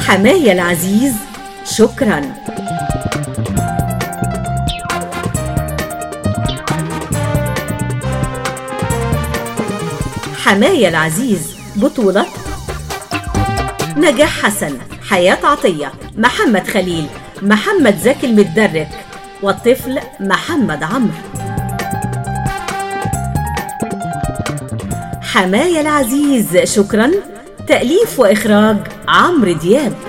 حماية العزيز شكرا حماية العزيز بطولة نجاح حسن حياة عطية محمد خليل محمد زكي المتدرك والطفل محمد عمرو حماية العزيز شكرا تأليف وإخراج عمرو دياب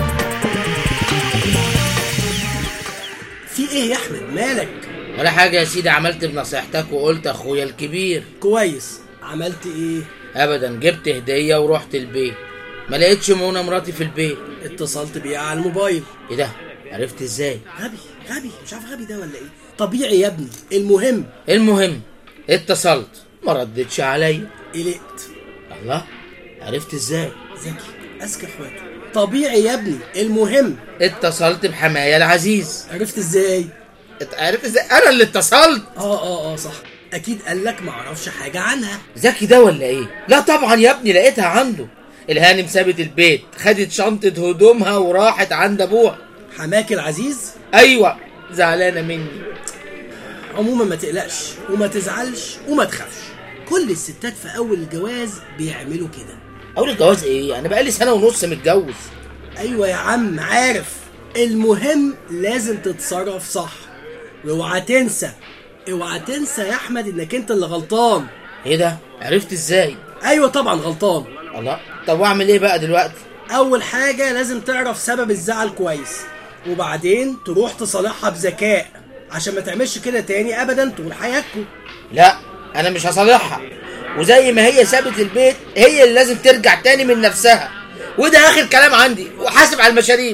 في ايه يا احمد مالك ولا حاجة يا سيدي عملت بنصيحتك وقلت اخويا الكبير كويس عملت ايه ابدا جبت هدية ورحت البيت ما لقيتش منى مراتي في البيت اتصلت بيها على الموبايل ايه ده عرفت ازاي غبي غبي مش عارف غبي ده ولا ايه طبيعي يا ابني المهم المهم اتصلت ما ردتش عليا قلقت الله عرفت ازاي ذكي اذكى اخواته طبيعي يا ابني المهم اتصلت بحماية العزيز عرفت ازاي ات- عرفت ازاي انا اللي اتصلت اه اه اه صح اكيد قال لك ما اعرفش حاجه عنها ذكي ده ولا ايه لا طبعا يا ابني لقيتها عنده الهانم سابت البيت خدت شنطة هدومها وراحت عند ابوها حماك العزيز ايوه زعلانة مني عموما ما تقلقش وما تزعلش وما تخافش كل الستات في اول الجواز بيعملوا كده اول الجواز ايه انا بقالي سنة ونص متجوز ايوه يا عم عارف المهم لازم تتصرف صح واوعى تنسى اوعى تنسى يا احمد انك انت اللي غلطان ايه ده عرفت ازاي ايوه طبعا غلطان الله طب واعمل ايه بقى دلوقتي اول حاجه لازم تعرف سبب الزعل كويس وبعدين تروح تصالحها بذكاء عشان ما تعملش كده تاني ابدا طول حياتكم لا انا مش هصالحها وزي ما هي سابت البيت هي اللي لازم ترجع تاني من نفسها وده اخر كلام عندي وحاسب على المشاريب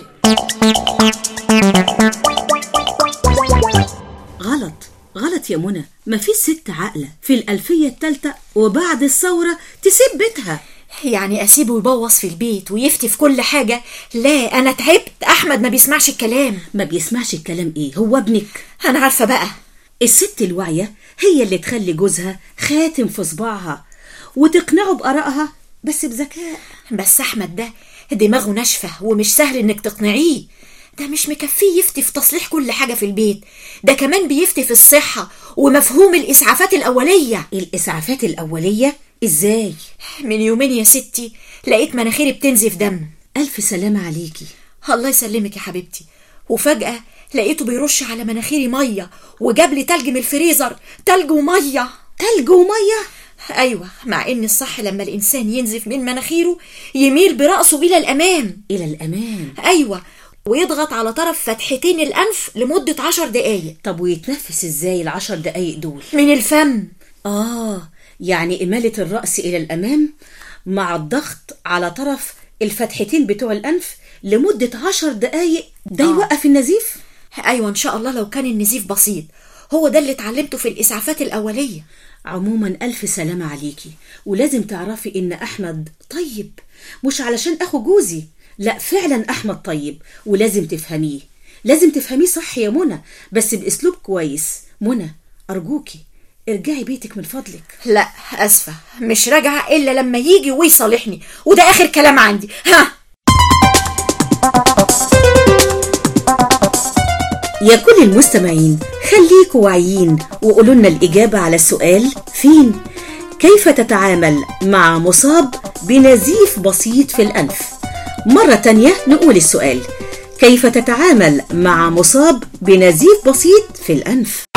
غلط غلط يا منى ما في ست عاقلة في الألفية التالتة وبعد الثورة تسيب بيتها يعني اسيبه يبوظ في البيت ويفتي في كل حاجه لا انا تعبت احمد ما بيسمعش الكلام ما بيسمعش الكلام ايه هو ابنك انا عارفه بقى الست الواعية هي اللي تخلي جوزها خاتم في صباعها وتقنعه بآرائها بس بذكاء بس احمد ده دماغه ناشفه ومش سهل انك تقنعيه ده مش مكفيه يفتي في تصليح كل حاجه في البيت ده كمان بيفتي في الصحه ومفهوم الاسعافات الاوليه الإسعافات الأولية إزاي؟ من يومين يا ستي لقيت مناخيري بتنزف دم ألف سلامة عليكي الله يسلمك يا حبيبتي وفجأة لقيته بيرش على مناخيري مية وجاب لي تلج من الفريزر تلج ومية تلج ومية أيوة مع إن الصح لما الإنسان ينزف من مناخيره يميل برأسه إلى الأمام إلى الأمان أيوة ويضغط على طرف فتحتين الأنف لمدة عشر دقايق طب ويتنفس إزاي العشر دقايق دول؟ من الفم آه يعني إمالة الرأس إلى الأمام مع الضغط على طرف الفتحتين بتوع الأنف لمدة عشر دقايق ده آه. يوقف النزيف؟ أيوة إن شاء الله لو كان النزيف بسيط هو ده اللي اتعلمته في الإسعافات الأولية عموما ألف سلامة عليكي ولازم تعرفي إن أحمد طيب مش علشان أخو جوزي لا فعلا أحمد طيب ولازم تفهميه لازم تفهميه صح يا منى بس بأسلوب كويس منى أرجوكي ارجعي بيتك من فضلك لا أسفة مش راجعة إلا لما يجي ويصالحني وده آخر كلام عندي ها يا كل المستمعين خليكوا واعيين وقولوا لنا الإجابة على السؤال فين كيف تتعامل مع مصاب بنزيف بسيط في الأنف مرة تانية نقول السؤال كيف تتعامل مع مصاب بنزيف بسيط في الأنف